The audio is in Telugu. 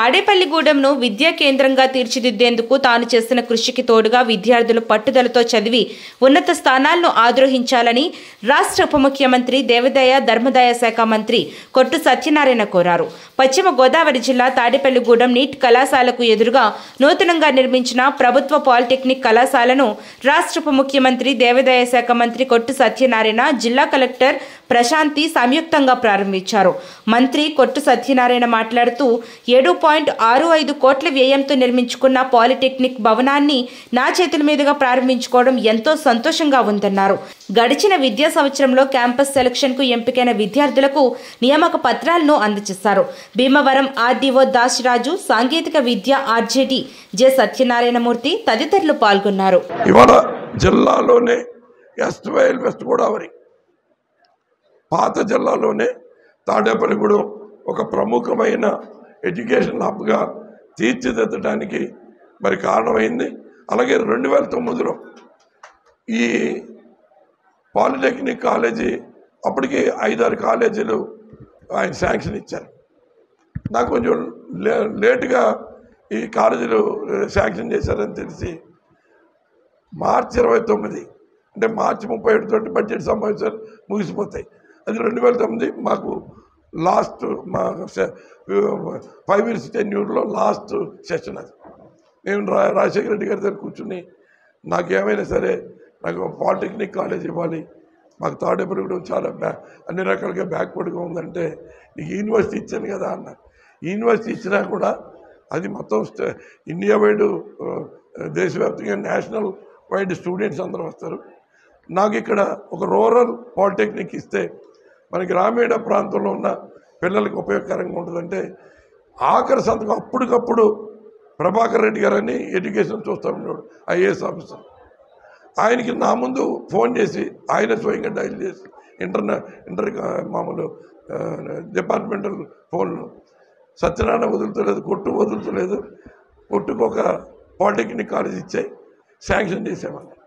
తాడేపల్లిగూడెంను విద్యా కేంద్రంగా తీర్చిదిద్దేందుకు తాను చేసిన కృషికి తోడుగా విద్యార్థులు పట్టుదలతో చదివి ఉన్నత స్థానాలను ఆద్రోహించాలని రాష్ట్ర ఉప ముఖ్యమంత్రి దేవదయ ధర్మదాయ శాఖ మంత్రి కొట్టు సత్యనారాయణ కోరారు పశ్చిమ గోదావరి జిల్లా తాడేపల్లిగూడెం నీట్ కళాశాలకు ఎదురుగా నూతనంగా నిర్మించిన ప్రభుత్వ పాలిటెక్నిక్ కళాశాలను రాష్ట్ర ఉప ముఖ్యమంత్రి దేవాదాయ శాఖ మంత్రి కొట్టు సత్యనారాయణ జిల్లా కలెక్టర్ ప్రశాంతి సంయుక్తంగా ప్రారంభించారు మంత్రి కొట్టు సత్యనారాయణ మాట్లాడుతూ ఏడు పాయింట్ ఆరు ఐదు కోట్ల వ్యయంతో నిర్మించుకున్న పాలిటెక్నిక్ భవనాన్ని నా చేతుల మీదుగా ప్రారంభించుకోవడం ఎంతో సంతోషంగా ఉందన్నారు గడిచిన విద్యా సంవత్సరంలో క్యాంపస్ సెలక్షన్కు ఎంపికైన విద్యార్థులకు నియామక పత్రాలను అందజేశారు భీమవరం ఆర్డీఓ దాశరాజు సాంకేతిక విద్య ఆర్జేడి జె సత్యనారాయణమూర్తి తదితరులు పాల్గొన్నారు ఇవాళ జిల్లాలోనే వెస్ట్ వైల్ వెస్ట్ గోదావరి పాత జిల్లాలోనే తాడేపల్లిగూడెం ఒక ప్రముఖమైన ఎడ్యుకేషన్ హబ్గా తీర్చిదిద్దడానికి మరి కారణమైంది అలాగే రెండు వేల తొమ్మిదిలో ఈ పాలిటెక్నిక్ కాలేజీ అప్పటికి ఐదారు కాలేజీలు ఆయన శాంక్షన్ ఇచ్చారు నాకు కొంచెం లే లేటుగా ఈ కాలేజీలు శాంక్షన్ చేశారని తెలిసి మార్చి ఇరవై తొమ్మిది అంటే మార్చి ముప్పై ఒకటి తోటి బడ్జెట్ సమావేశాలు ముగిసిపోతాయి అది రెండు వేల తొమ్మిది మాకు లాస్ట్ మా ఫైవ్ ఇయర్స్ టెన్యూర్లో లాస్ట్ సెషన్ అది నేను రా రాజశేఖర రెడ్డి గారి దగ్గర కూర్చుని నాకు ఏమైనా సరే నాకు పాలిటెక్నిక్ కాలేజ్ ఇవ్వాలి మాకు తాడేపల్లిగూడెం చాలా బ్యా అన్ని రకాలుగా బ్యాక్వర్డ్గా ఉందంటే నీకు యూనివర్సిటీ ఇచ్చాను కదా అన్న యూనివర్సిటీ ఇచ్చినా కూడా అది మొత్తం స్ట- ఇండియా వైడ్ ఆ, దేశవ్యాప్తంగా నేషనల్ వైడ్ స్టూడెంట్స్ అందరూ వస్తారు నాకు ఇక్కడ ఒక రూరల్ పాలిటెక్నిక్ ఇస్తే మన గ్రామీణ ప్రాంతంలో ఉన్న పిల్లలకు ఉపయోగకరంగా ఉంటుందంటే ఆఖరి సంతకం అప్పటికప్పుడు ప్రభాకర్ రెడ్డి గారని ఎడ్యుకేషన్ చూస్తూ ఉండేవాడు ఐఏఎస్ ఆఫీసర్ ఆయనకి నా ముందు ఫోన్ చేసి ఆయన స్వయంగా డైల్ చేసి ఇంటర్న ఇంటర్ మామూలు డిపార్ట్మెంటల్ ఫోన్లు సత్యనారాయణ వదులుతలేదు కొట్టు వదులుతలేదు కొట్టుకు ఒక పాలిటెక్నిక్ కాలేజ్ ఇచ్చాయి శాంక్షన్ చేసేవాళ్ళు